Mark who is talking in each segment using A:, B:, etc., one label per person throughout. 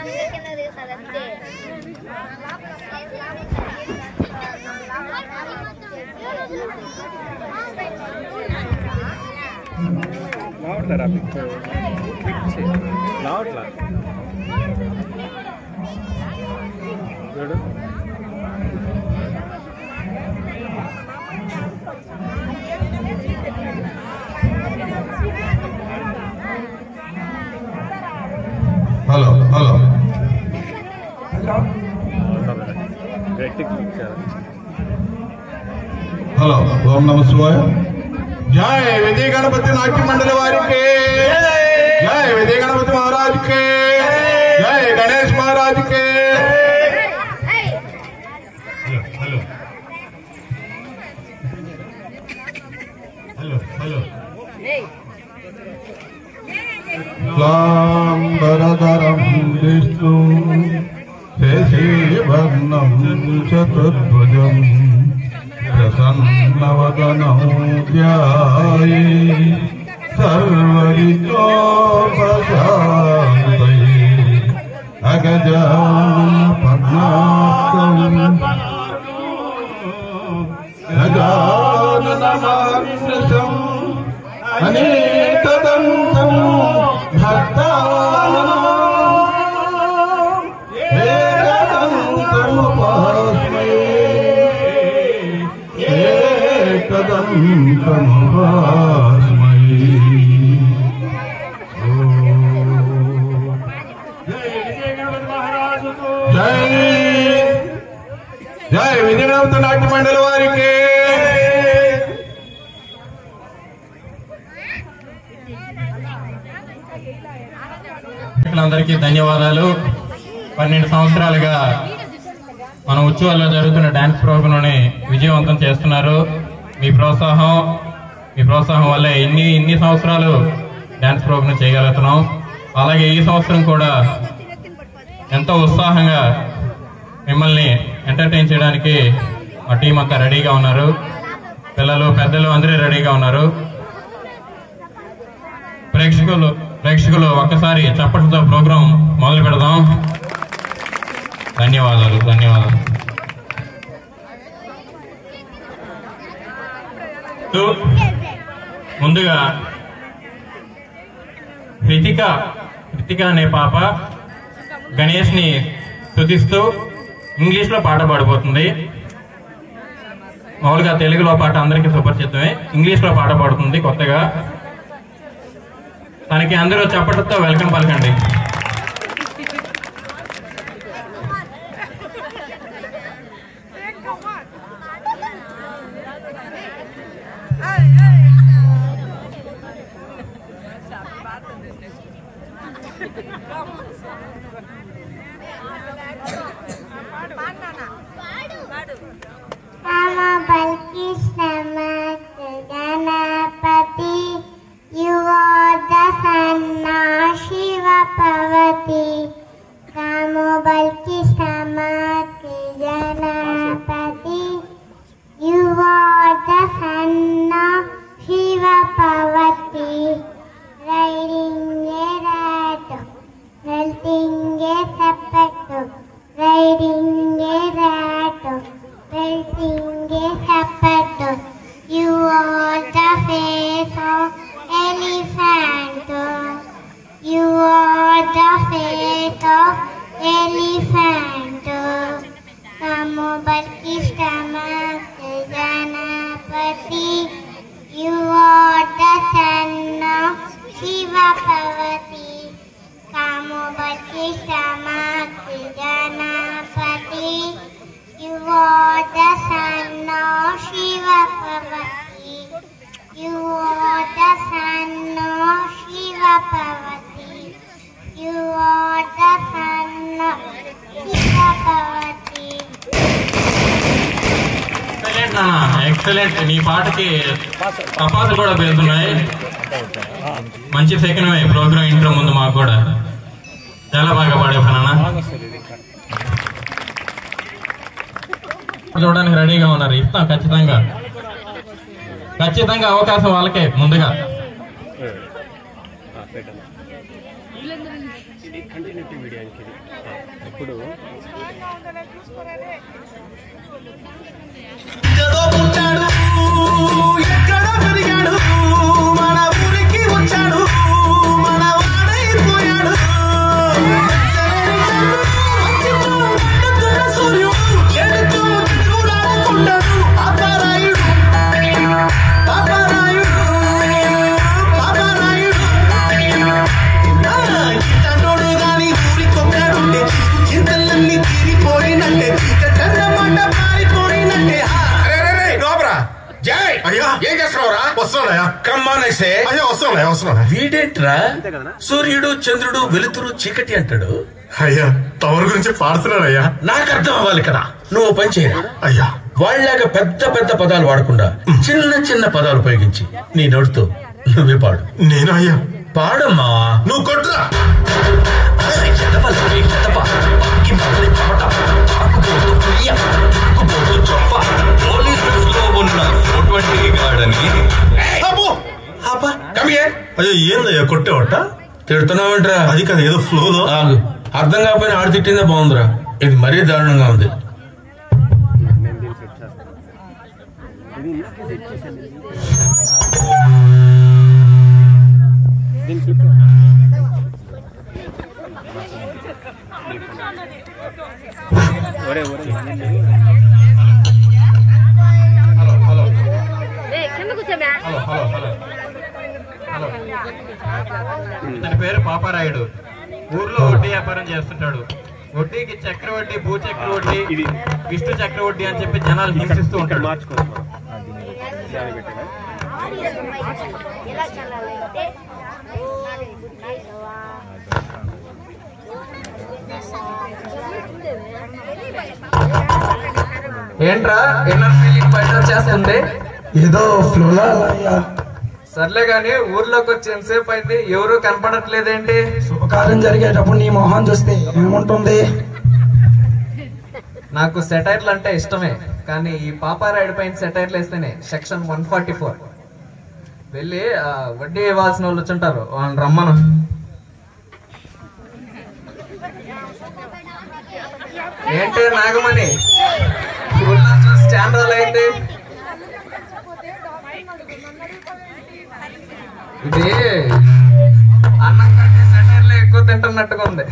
A: రావట్లేరా pick pick చేయి. రావట్లా చూడు
B: హలో హలో
A: గట్టి క్లిక్ చేయాలి
B: హలో ఓం నమ శివాయ జయ విజయ గణపతి నాట్య మండలి వారికి జయ విజయ గణపతి మహారాజ్ కే జయ గణేష్ మహారాజ్ కే హలో హలో హలో లాంబరధరం విష్ణు శశివర్ణం చతుర్భుజం ప్రసన్నవదనం ధ్యాయే సర్వరితోపశాంతయే అగజాన పద్మాకం గజాననమాగ్నసం అనేకదంతం భక్తానాం ఏకదంతముపాస్మయే ఏకదంతముపాస్మయే జై జై విజయనగరం నాట్య మండలి వారికి
C: అందరికీ ధన్యవాదాలు పన్నెండు సంవత్సరాలుగా మన ఉత్సవాల్లో జరుగుతున్న డాన్స్ ప్రోగ్రాంని విజయవంతం చేస్తున్నారు మీ ప్రోత్సాహం మీ ప్రోత్సాహం వల్లే ఇన్ని ఇన్ని సంవత్సరాలు డాన్స్ ప్రోగ్రాం చేయగలుగుతున్నాం అలాగే ఈ సంవత్సరం కూడా ఎంతో ఉత్సాహంగా మిమ్మల్ని ఎంటర్టైన్ చేయడానికి మా టీం అంతా రెడీగా ఉన్నారు పిల్లలు పెద్దలు అందరూ రెడీగా ఉన్నారు ప్రేక్షకులు ప్రేక్షకులు ఒక్కసారి చప్పట్లతో ప్రోగ్రాం మొదలు పెడదాం ధన్యవాదాలు ధన్యవాదాలు టు- ముందుగా హృతిక హృతిక అనే పాప గణేష్ ని స్తుతిస్తూ ఇంగ్లీష్ లో పాట పాడబోతుంది మామూలుగా తెలుగులో పాట అందరికీ సుపరిచితమే ఇంగ్లీష్ లో పాట పాడుతుంది కొత్తగా తనకి అందరూ చప్పట్లతో వెల్కమ్ పలకండి
D: Mama Balkisnamat Ganapati You are the son of Shiva Parvati Namo Balkisnamat Ganapati You are the son of Shiva Parvati Riding a rat Melting a sapatu Riding a rat Melting a sapatu You are the face of elephant You are the face of elephant Namo Balkishtama Ganapati You are the son of Shiva Parvati Kamo Balkishtama Ganapati You are the son of Shiva Parvati You are the son of Shiva Parvati You are the son of Shiva Parvati
C: excellent నాన్న excellent నీ పాటకి తపాసులు కూడా పెరుగుతున్నాయి మంచి second programme intro ముందు మాకు కూడా చాలా బాగా పాడావు నాన్న చూడడానికి రెడీగా ఉన్నారు ఇస్తాం ఖచ్చితంగా ఖచ్చితంగా అవకాశం వాళ్ళకే ముందుగా
A: పెట్టండి ఇది కంటిన్యూటీ వీడియో ఇది ఇప్పుడు
E: ఎక్కడో పుట్టాడు ఎక్కడో పెరిగాడు మన ఊరికి వచ్చాడు మన వాడైపోయాడు సరైన చంద్రుడు, మంచితో మండుతున్న సూర్యుడు, ఎడుతూ తిరుగులాడుకుంటాడు పాపరాయుడు పాపరాయుడు పాపరాయుడు ఇట్టంటోడు గాని ఊరికొక్కడుంటే చిక్కు చింతలన్నీ తీరిపోయినట్టే చీకటన్నమాట పారిపోయినట్టే హా.
F: లోపరా జై
B: అయ్యా.
F: ఏం చేస్తున్నావురా
B: వస్తున్నాడయ్యా
F: కమ్మానేసే
B: అయ్యా వస్తున్నాడయ్యా వస్తున్నాడా
F: వీడేంట్రా సూర్యుడు చంద్రుడు వెలుతురు చీకటి అంటాడు
B: అయ్యా తమరి గురించి పాడుతున్నాడయ్యా
F: నాకు అర్థం అవ్వాలి కదా నువ్వు ఓ పని చేయరా
B: అయ్యా
F: వాళ్ళలాగా పెద్ద పెద్ద పదాలు వాడకుండా చిన్న చిన్న పదాలు ఉపయోగించి నీ నోటితో నువ్వే పాడు
B: నేను అయ్యా
F: పాడమ్మా
B: నువ్వు కొట్టురా అబ్బో!
F: Come here.
B: అయ్యో ఏందయ్యా కొట్టేవట
F: తిడుతున్నావేంట్రా
B: అది కదా ఏదో ఫ్లోలో
F: ఆగు. అర్థం కాకపోయినా ఆడ తిట్టిందే బాగుందిరా ఇది మరీ దారుణంగా ఉంది
A: నేను దీన్ని సెట్ చేస్తాను ఇది ఇందాకే సెట్ చేశాను దీని క్లిప్ ఒరే ఒరే
C: హలో హలో
G: కింద కూర్చోమే
C: హలో హలో హలో హలో ఇతని పేరు పాపారాయుడు ఊర్లో వడ్డీ వ్యాపారం చేస్తుంటాడు వడ్డీకి చక్రవడ్డీ భూ చక్రవడ్డీ
A: ఇది.
C: విష్ణు చక్రవడ్డీ అని చెప్పి జనాలు హింసిస్తూ
A: ఇక్కడ
C: ఉంటాడు
A: మార్చుకోవచ్చు మనం పెట్టాడా
D: ఎలా చల్లాలంటే
H: ఏంట్రా ఇన్నర్ ఫీలింగ్ బయట వచ్చేస్తుంది
E: ఏదో ఫ్లోలా అయ్యా
H: సర్లే గాని ఊర్లోకి వచ్చి ఎంతసేపు అయింది ఎవరు కనపడట్లేదేంటి
E: శుభకార్యం జరిగేటప్పుడు నీ మొహం చూస్తే ఏముంటుంది
H: నాకు సెటైర్లు అంటే ఇష్టమే కానీ ఈ పాపారాయుడు పైన సెటైర్లు వేస్తేనే సెక్షన్ వన్ ఫార్టీ ఫోర్ వెళ్ళి ఆ, వడ్డీ ఇవ్వాల్సిన వాళ్ళు వచ్చుంటారు వాళ్ళని రమ్మను ఏంటి నాగమణి ఊర్లో చూసి చాలా రోజులు అయింది ఇది అన్నం కంటే సెటైర్లు ఎక్కువ తింటున్నట్టుగా ఉంది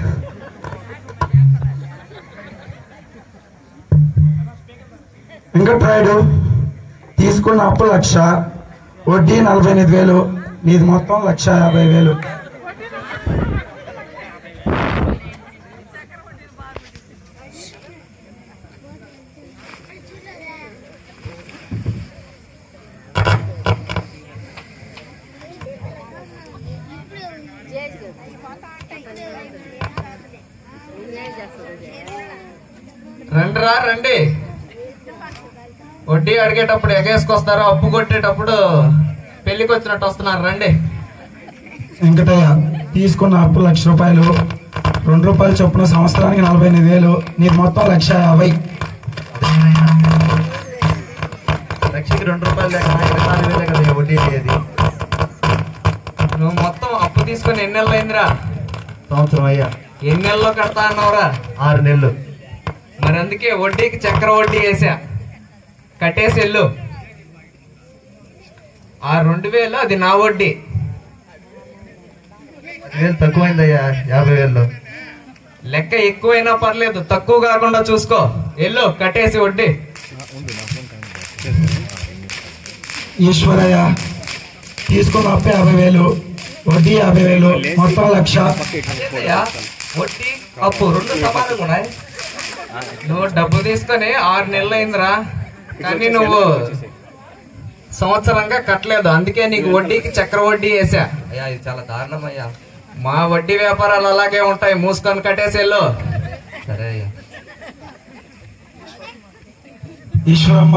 E: వెంకట్రాయుడు తీసుకున్న అప్పు లక్ష వడ్డీ నలభై ఎనిమిది వేలు నీది మొత్తం లక్ష యాభై వేలు
H: రండిరా రండి వడ్డీ అడిగేటప్పుడు ఎగేసుకొస్తారు అప్పు కొట్టేటప్పుడు పెళ్లికి వచ్చినట్టు వస్తున్నారు రండి
E: వెంకటయ్య తీసుకున్న అప్పు లక్ష రూపాయలు రెండు రూపాయలు చొప్పున సంవత్సరానికి నలభై ఎనిమిది వేలు నీది మొత్తం లక్ష యాభై
H: లక్షకి రెండు రూపాయలు ఇరవై నాలుగు వేలే కదా వడ్డీ అయ్యేది నువ్వు మొత్తం అప్పు తీసుకొని ఎన్ని నెలలు అయిందిరా
E: సంవత్సరం అయ్యా
H: ఎన్ని నెలల్లో కడతా అన్నావురా
E: ఆరు నెలలు
H: మరి అందుకే వడ్డీకి చక్ర వడ్డీ వేసా కట్టేసి వెళ్ళు ఆ రెండు వేలు అది నా వడ్డీ
E: వేలు తక్కువైందయ్యా యాభై వేలు
H: లెక్క ఎక్కువైనా పర్లేదు తక్కువ కాకుండా చూసుకో వెళ్ళు కట్టేసి వడ్డీ
E: ఈశ్వరయ్య తీసుకున్న అప్పు యాభై వేలు వడ్డీ యాభై వేలు మొత్తం లక్ష
H: ఏందయ్యా? వడ్డీ అప్పు రెండు సమానంగా ఉన్నాయి నువ్వు డబ్బు తీసుకొని ఆరు నెలలు అయిందిరా కానీ నువ్వు సంవత్సరంగా కట్టలేదు అందుకే నీకు వడ్డీకి చక్ర వడ్డీ వేసా
I: అయ్యా ఇది చాలా దారుణం అయ్యా
H: మా వడ్డీ వ్యాపారాలు అలాగే ఉంటాయి మూసుకొని కట్టేసి వెళ్ళు
I: సరే అయ్యా
E: ఈశ్వరమ్మ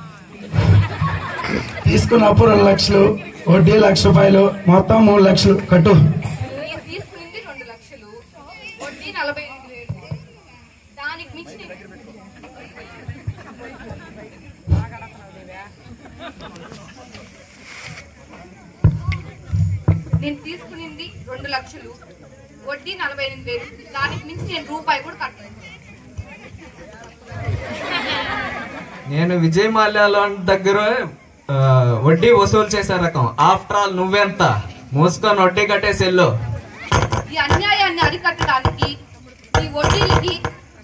E: తీసుకున్న అప్పు రెండు లక్షలు వడ్డీ లక్ష రూపాయలు మొత్తం మూడు లక్షలు కట్టు
G: మీరు తీసుకునింది రెండు లక్షలు వడ్డీ నలభై ఎనిమిది వేలు దానికి మించి నేను- నేను తీసుకునింది రెండు లక్షలు వడ్డీ నలభై ఎనిమిది వేలు దానికి మించి నేను రూపాయి కూడా కట్టలేదు
H: నేను విజయ్ మాల్యాలో దగ్గర ఆ, వడ్డీ వసూలు చేసే రకం ఆఫ్టర్ ఆల్ నువ్వెంత మూసుకొని వడ్డీ కట్టేసి వెళ్ళు
G: ఈ అన్యాయాన్ని అరికట్టడానికి ఈ వడ్డీలకి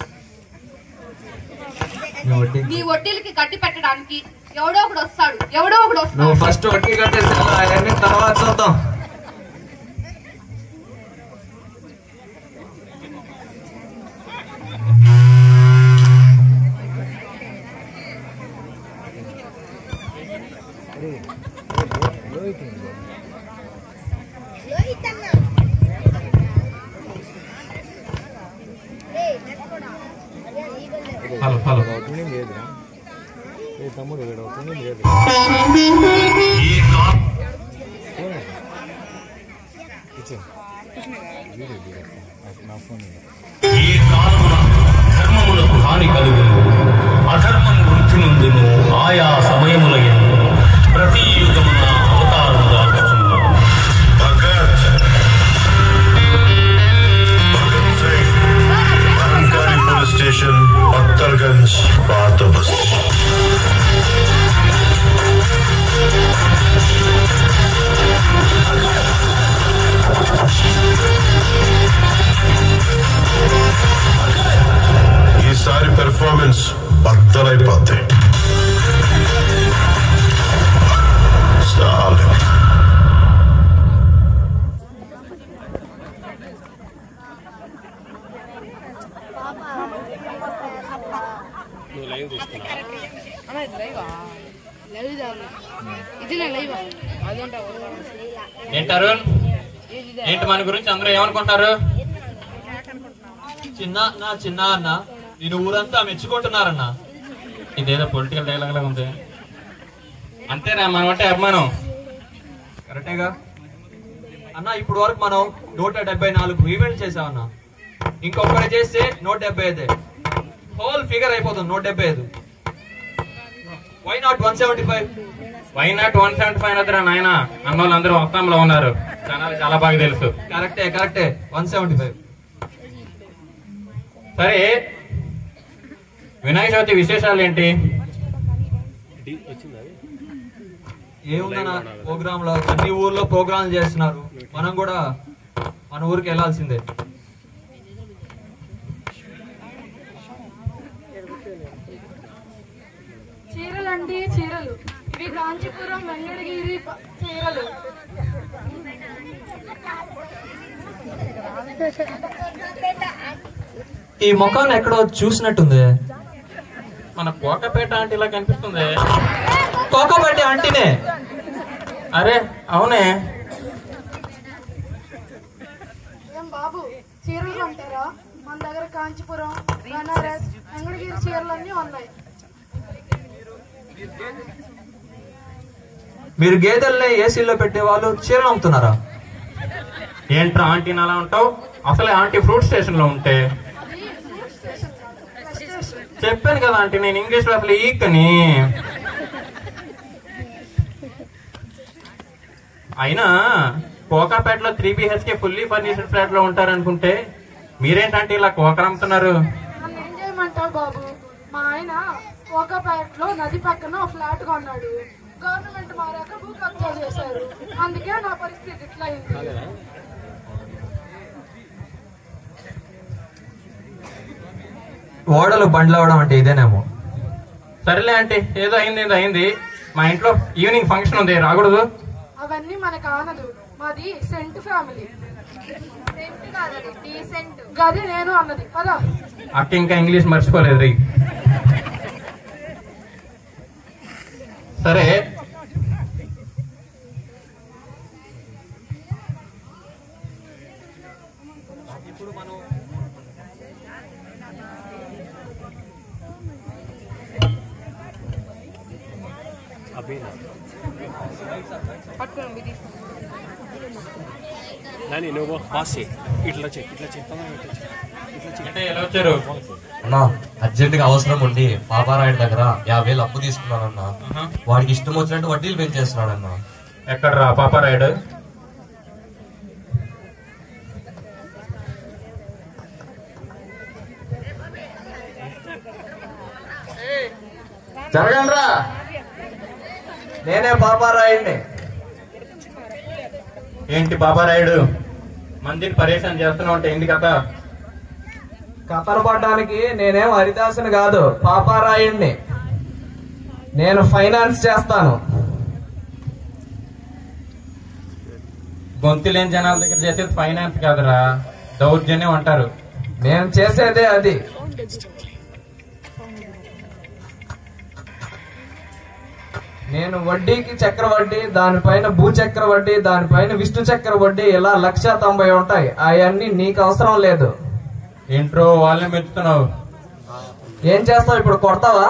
H: నీ వడ్డీ
G: నీ వడ్డీలకి కట్టి పెట్టడానికి ఎవడో ఒకడు వస్తాడు ఎవడో ఒకడు
H: నువ్వు
G: వస్తాడు
H: ఫస్ట్ వడ్డీ కట్టేసి వెళ్ళు అవన్నీ తర్వాత చూద్దాం
C: హలో హలో
A: తమ్ముడు వీడు అవుతుంది లేదు నా ఫోన్
F: ఈ కాలమున ధర్మములకు హాని కలుగును అధర్మము వృద్ధి నుండును ఆయా సమయముల యందు ప్రతి యుగమున అవతారము దాల్చుచున్నాను భగత్ భగత్ సింగ్ అహంకారి పోలీస్ స్టేషన్ అత్తర్గంజ్ పాత బస్ ఈసారి పెర్ఫార్మెన్స్ బద్దలైపోద్ది చాలు
A: నువ్వు లైవ్ తీసుకున్నా
C: ఏంటి అరుణ్ ఏంటి మన గురించి అందరూ ఏమనుకుంటారు
H: చిన్న నా చిన్న అన్న నేను ఊరంతా మెచ్చుకుంటున్నారన్నా
C: ఇదేదో పొలిటికల్ డైలాగ్ లాగా ఉంది అంతేనా మనం అంటే అభిమానం
H: కరెక్టేగా అన్న ఇప్పుడు వరకు మనం నూట డెబ్బై నాలుగు ఈవెంట్ చేసామన్నా ఇంకొకటి చేస్తే నూట డెబ్బై ఐదే హోల్ ఫిగర్ అయిపోతుంది నూట డెబ్బై ఐదు why not one seventy five
C: why not one seventy five అద్దరా నాయన అన్న వాళ్ళందరూ అస్సాంలో ఉన్నారు జనాలు చాలా బాగా తెలుసు
H: కరెక్టే కరెక్టే వన్ సెవెంటీ ఫైవ్
C: సరే వినాయక చవితి విశేషాలు ఏంటి
A: వచ్చింది అది
H: ఏముందన్న ప్రోగ్రామ్ లో అన్ని ఊర్లో ప్రోగ్రాంలు చేస్తున్నారు మనం కూడా మన ఊరికి వెళ్ళాల్సిందే
J: చీరలండి చీరలు ఇవి కాంచీపురం వెంకటగిరి ప- చీరలు
H: ఈ ముఖాన్ని ఎక్కడో చూసినట్టుంది
C: మన కోకపేట అంటే ఇలా కనిపిస్తుంది
H: కోకబట్టి ఆంటీనే
C: అరే అవునే
J: ఏం బాబు చీరలు కొంటారా మన దగ్గర కాంచీపురం బనారస్ వెంకటగిరి చీరలన్నీ ఉన్నాయి
H: మీరు గేదెల్ని ఏసీలో పెట్టే వాళ్ళు చీరలు అమ్ముతున్నారా
C: ఏంట్రా ఆంటీ అలా ఉంటావు అసలే ఆంటీ ఫ్రూట్ స్టేషన్ లో ఉంటే చెప్పాను కదా ఆంటీ నేను ఇంగ్లీష్ లో అసలు ఈక్కని అయినా కోకాపేటలో three BHK fully furniture flat లో ఉంటారనుకుంటే మీరేంటంటే ఇలా కోకలు అమ్ముతున్నారు
J: నన్ను ఏం చేయమంటావు బాబు మా ఆయన కోకాపేటలో నది పక్కన ఓ ఫ్లాట్ కొన్నాడు గవర్నమెంట్ మారాక భూ కబ్జా చేశారు అందుకే నా పరిస్థితి ఇట్లా అయింది
H: ఓడలు బండ్లు అవడం అంటే ఇదేనేమో
C: సరేలే ఆంటీ ఏదో అయింది ఏదో అయింది మా ఇంట్లో ఈవినింగ్ ఫంక్షన్ ఉంది రాకూడదు
J: అవన్నీ మనకు ఆనదు మాది సెంట్ ఫ్యామిలీ గది నేను అన్నది పదా
C: అక్క ఇంకా ఇంగ్లీష్ మర్చిపోలేదు రీ సరే
A: అభినా నాని నువ్వు పాస్ చేయి ఇట్లా చెయ్యి ఇట్లా చెయ్యి తొందరగా ఇట్లా చెయ్యి. ఇట్లా చెయ్యి
C: అంటే ఎలా వచ్చారు
I: అన్నా అర్జెంట్ గా అవసరం ఉండి పాపారాయుడు దగ్గర యాభై వేలు అప్పు తీసుకున్నానన్నా వాడికి ఇష్టం వచ్చినట్టు వడ్డీలు పెంచేస్తున్నాడన్నా
C: ఎక్కడ రా పాపారాయుడు
H: జరగండి రా నేనే పాపారాయుడిని
C: ఏంటి బాబారాయుడు మందిని పరేషాన్ చేస్తున్నావు అంటే ఏంటి కథ
H: కథలు పడ్డానికి నేనేం హరిదాసుని కాదు పాపారాయుడిని నేను ఫైనాన్స్ చేస్తాను
C: గొంతు లేని జనాల దగ్గర చేసేది ఫైనాన్స్ కాదురా దౌర్జన్యం అంటారు
H: నేను చేసేదే అది నేను వడ్డీకి చక్ర వడ్డీ దానిపైన భూచక్ర వడ్డీ దానిపైన విష్ణు చక్ర వడ్డీ ఇలా లక్ష తొంభై ఉంటాయి అవన్నీ నీకు అవసరం లేదు
C: ఏంట్రో వాళ్ళని మెచ్చుతున్నావు
H: ఏం చేస్తావు ఇప్పుడు కొడతావా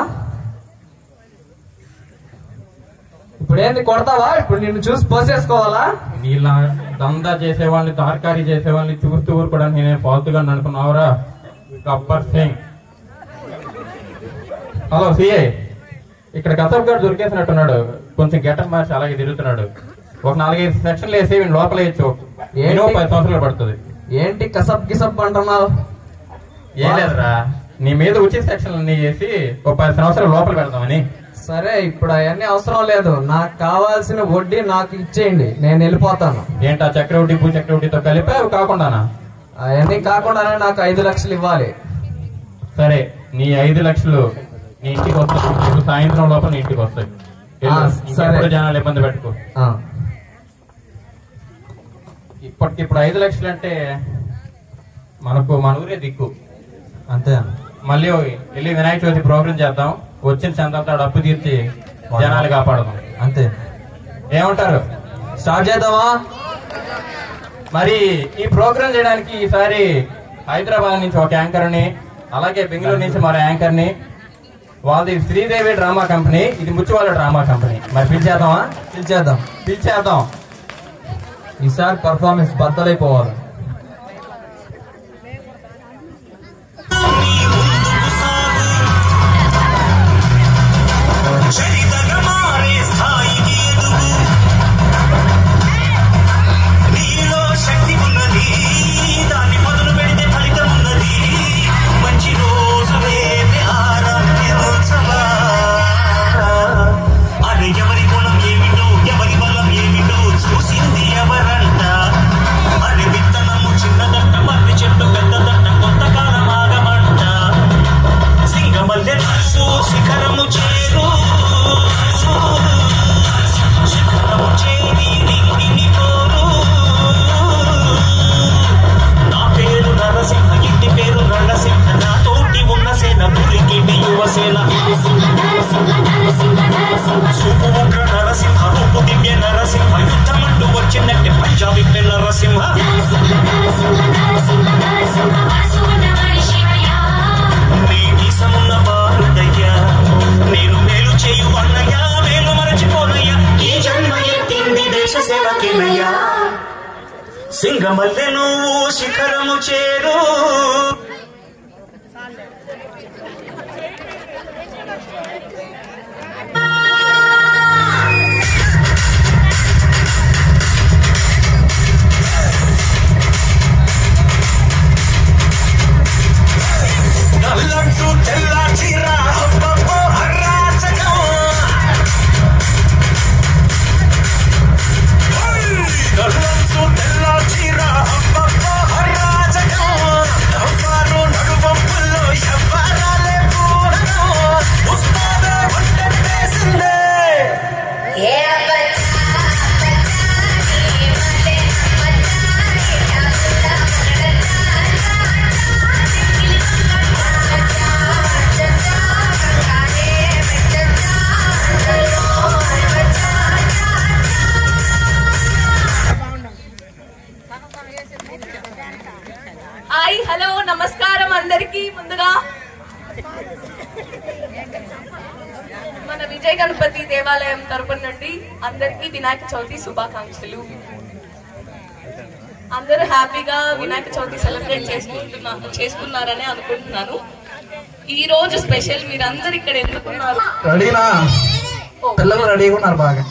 H: ఇప్పుడు ఏంది కొడతావా ఇప్పుడు నిన్ను చూసి పోసేసుకోవాలా
C: వీళ్ళ దందా చేసేవాళ్ళని తార్కారీ చేసేవాళ్ళని చూస్తూ ఊరుకోవడానికి నేను ఫాల్తుగా అనుకున్నావురా గబ్బర్ సింగ్ హలో సిఐ ఇక్కడ కసబ్ గారు దొరికేసినట్టున్నాడు కొంచెం గెటప్ మార్చి అలాగే తిరుగుతున్నాడు ఒక నాలుగైదు సెక్షన్లు వేసి వీడిని లోపల వేయచ్చు ఏమో పది సంవత్సరాలు పడుతుంది
H: ఏంటి కసబ్ గిసబ్ అంటున్నావు
C: ఏం లేదురా నీ మీద ఉచిత సెక్షన్లు అన్ని చేసి ఒక పది సంవత్సరాలు లోపల పెడదామని
H: సరే ఇప్పుడు అవన్నీ అవసరం లేదు నాకు కావాల్సిన వడ్డీ నాకు ఇచ్చేయండి నేను వెళ్ళిపోతాను
C: ఏంటా చక్రవడ్డీ భూ చక్రవడ్డీతో కలిపి అవి కాకుండానా
H: అవన్నీ కాకుండానే నాకు ఐదు లక్షలు ఇవ్వాలి
C: సరే నీ ఐదు లక్షలు నీ ఇంటికి వస్తాయి రేపు సాయంత్రం లోపల నీ ఇంటికి వస్తాయి వెళ్ళు.
H: ఆ, సరే.
C: ఇంకెప్పుడు జనాలు ఇబ్బంది పెట్టుకో
H: ఆ.
C: ఇప్పటికి ఇప్పుడు ఐదు లక్షలు అంటే మనకు మన ఊరే దిక్కు
H: అంతే
C: మళ్ళీ వెళ్ళి వినాయక చవితి ప్రోగ్రామ్ చేద్దాం వచ్చిన చందంతా డబ్బు తీర్చి జనాలు కాపాడదాం
H: అంతే
C: ఏమంటారు
H: స్టార్ట్ చేద్దామా
C: మరి ఈ ప్రోగ్రామ్ చేయడానికి ఈసారి హైదరాబాద్ నుంచి ఒక యాంకర్ ని అలాగే బెంగళూరు నుంచి మరో యాంకర్ ని వాళ్ళది శ్రీదేవి డ్రామా కంపెనీ ఇది ముచ్చివాళ్ళ డ్రామా కంపెనీ మరి పిలిచేద్దామా
H: పిలిచేద్దాం
C: పిలిచేద్దాం
H: ఈసారి పర్ఫార్మెన్స్ బద్దలైపోవాలి
K: చరితగా మారే స్థాయికి ఎదుగు నీలో శక్తి ఉన్నది దాన్ని మొదలు పెడితే ఫలితం ఉన్నది మంచి రోజు రేపే ఆరాధ్యోత్సవా అది ఎవరి గుణం ఏమిటో ఎవరి బలం ఏమిటో చూసింది ఎవరంట అది విత్తనము చిన్నదంట మర్రి చెట్టు పెద్దదంట కొంతకాలం ఆగమంట సింగమల్లె నర్సు శిఖరము చేరు శిఖరము చేరి నింగిని కోరు నా పేరు నరసింహ ఇంటి పేరు నరసింహ నా తోటి ఉన్న సేన పులికిటి యువసేన చూపు ఉగ్ర నరసింహ రూపు దివ్య నరసింహ యుద్ధమంటూ వచ్చినట్టే పంజాబీ పిల్ల నరసింహ నీటి సమున్న బారుదయ్యా నేను మేలు చేయు అన్నయ్యా మేలు మరచిపోనయ్యా ఈ జన్మ ఎత్తింది దేశ సేవకినయ్యా సింగమల్లె నువ్వు శిఖరము చేరు నల్లంటూ తెల్ల చీర అబ్బబ్బో అరాచకం నల్లంటూ తెల్ల చీర అబ్బబ్బో అరాచకం నవ్వారు నడువంపుల్లో ఎవ్వరాలే పూరను ఉస్తాదే వంటేసిందే
L: హాయ్ హలో నమస్కారం అందరికీ ముందుగా మన విజయ గణపతి దేవాలయం తరపున నుండి అందరికీ వినాయక చవితి శుభాకాంక్షలు అందరూ హ్యాపీగా వినాయక చవితి సెలబ్రేట్ చేసుకుంటున్నా చేసుకున్నారని అనుకుంటున్నాను ఈ రోజు స్పెషల్ మీరందరు ఇక్కడ ఎందుకున్నారు
E: రెడీనా పిల్లలు రెడీగా ఉన్నారు బాగా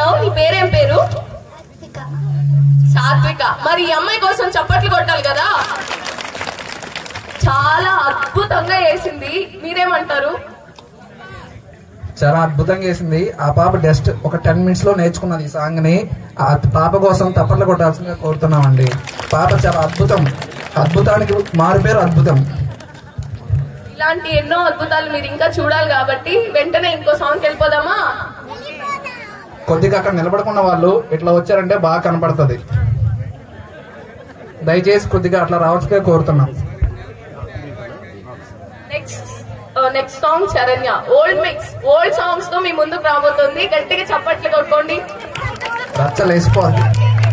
L: వచ్చావు నీ పేరేం పేరు సాత్విక మరి ఈ అమ్మాయి కోసం చప్పట్లు కొట్టాలి కదా చాలా అద్భుతంగా వేసింది మీరేమంటారు
M: చాలా అద్భుతంగా వేసింది ఆ పాప జస్ట్ ఒక టెన్ మినిట్స్ లో నేర్చుకున్నది ఈ సాంగ్ ని ఆ పాప కోసం తప్పట్లు కొట్టాల్సిందిగా కోరుతున్నామండి పాప చాలా అద్భుతం అద్భుతానికి మారు పేరు అద్భుతం
L: ఇలాంటి ఎన్నో అద్భుతాలు మీరు ఇంకా చూడాలి కాబట్టి వెంటనే ఇంకో సాంగ్ వెళ్ళిపోదామా
M: కొద్దిగా అక్కడ నిలబడుకున్న వాళ్ళు ఇట్లా వచ్చారంటే బాగా కనపడుతుంది దయచేసి కొద్దిగా అట్లా రావచ్చుగా కోరుతున్నాం
L: next next song Saranya old mix old songs తో మీ ముందుకు రాబోతుంది గట్టిగా చప్పట్లు కొట్టుకోండి
M: రచ్చలు వేసిపోద్ది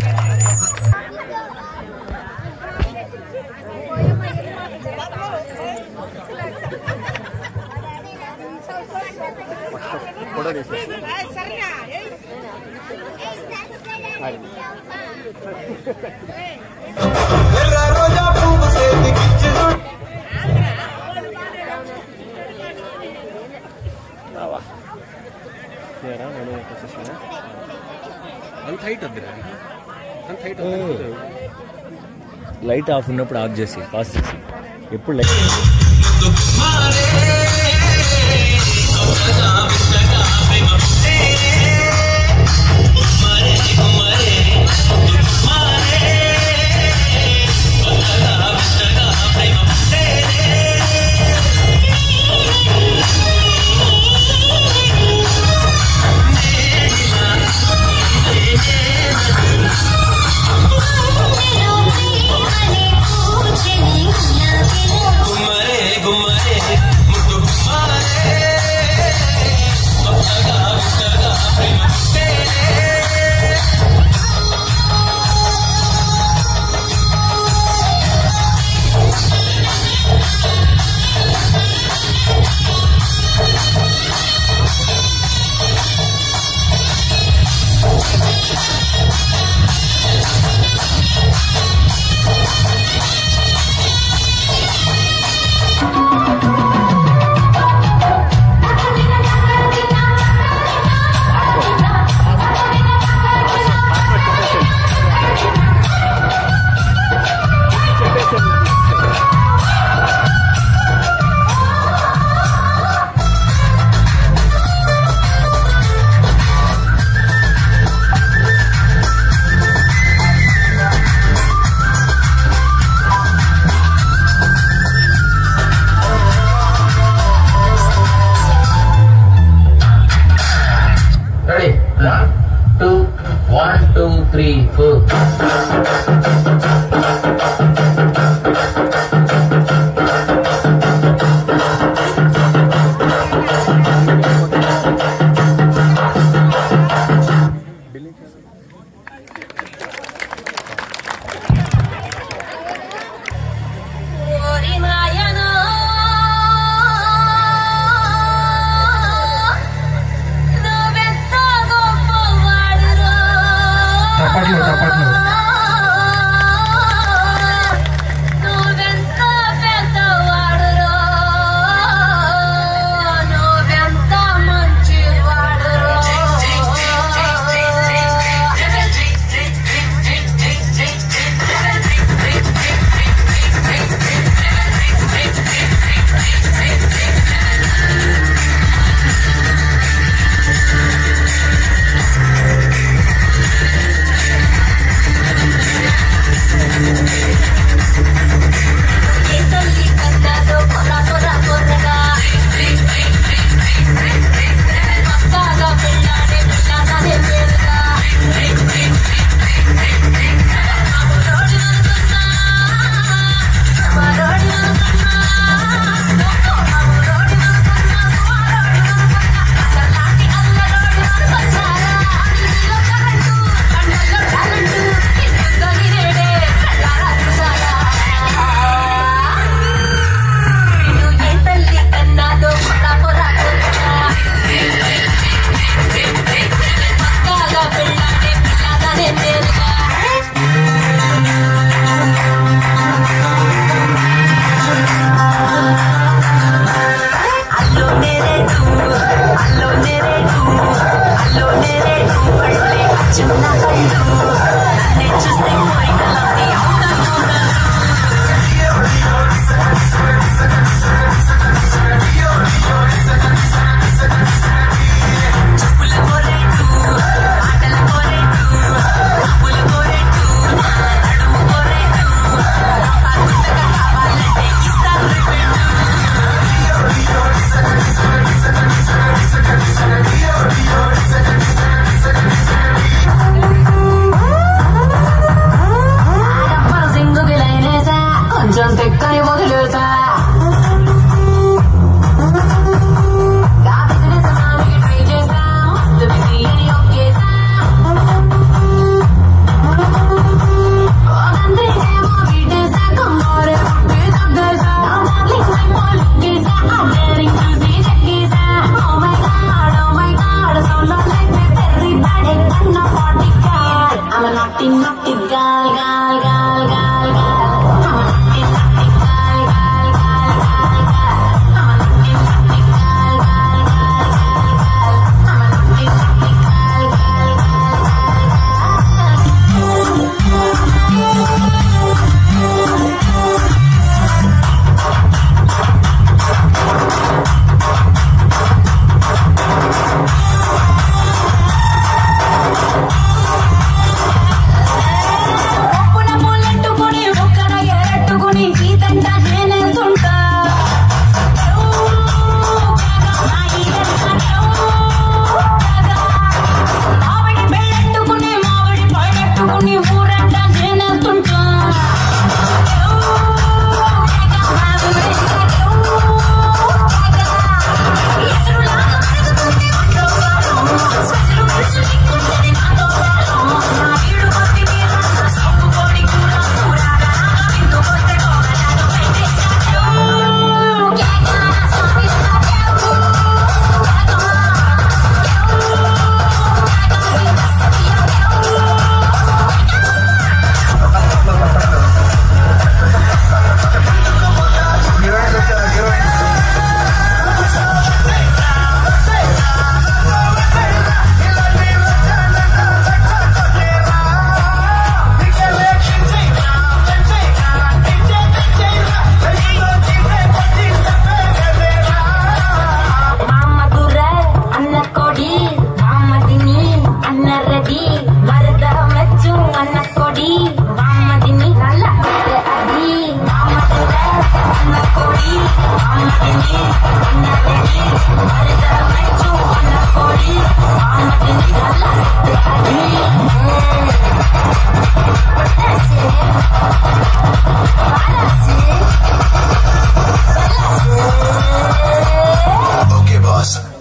A: అంత హైట్ వద్దురా అంత హైట్ లైట్ ఆఫ్ ఉన్నప్పుడు ఆఫ్ చేసి పాస్ చేసి ఎప్పుడు light
N: Ready? One, two, one, two, three, four.
O: ఓరి నాయనా నువ్వెంత గొప్పవాడురా
M: తప్పట్లు తప్పట్లు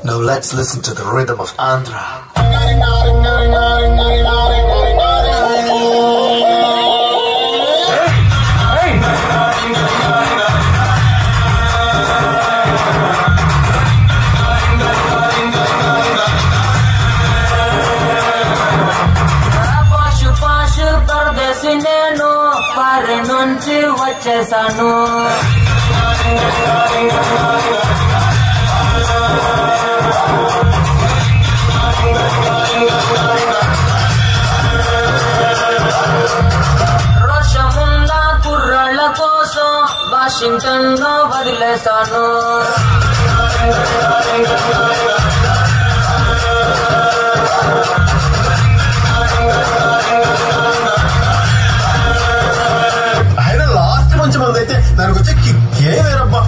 P: Now let's listen to the rhythm of Andhra.
Q: పాషు పాషు పరదేశి నేను పారి నుంచి వచ్చేసాను రోషమున్న కుర్రాళ్ళ కోసం వాషింగ్టన్ లో వదిలేశాను
P: ఆయన లాస్ట్ మంచి మంది అయితే దానికి వచ్చే కిక్కే వేరబ్బా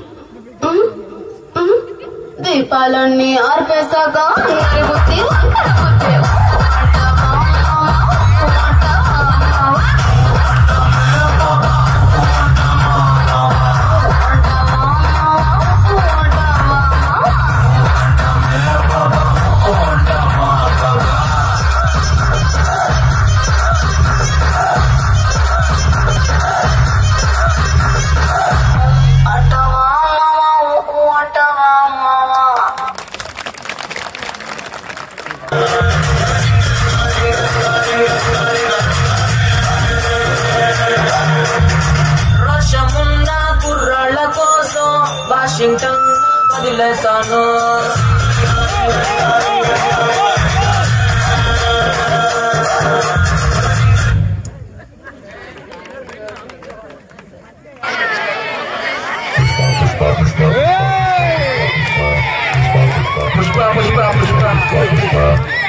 O: దీపాలన్నీ ఆర్పేశాక అందరి బుద్ధి వంకర బుద్ధి.
Q: రోషమున్న కుర్రాళ్ళ కోసం వాషింగ్టన్ వదిలేశాను
B: పుష్ప పుష్ప పుష్ప పుష్ప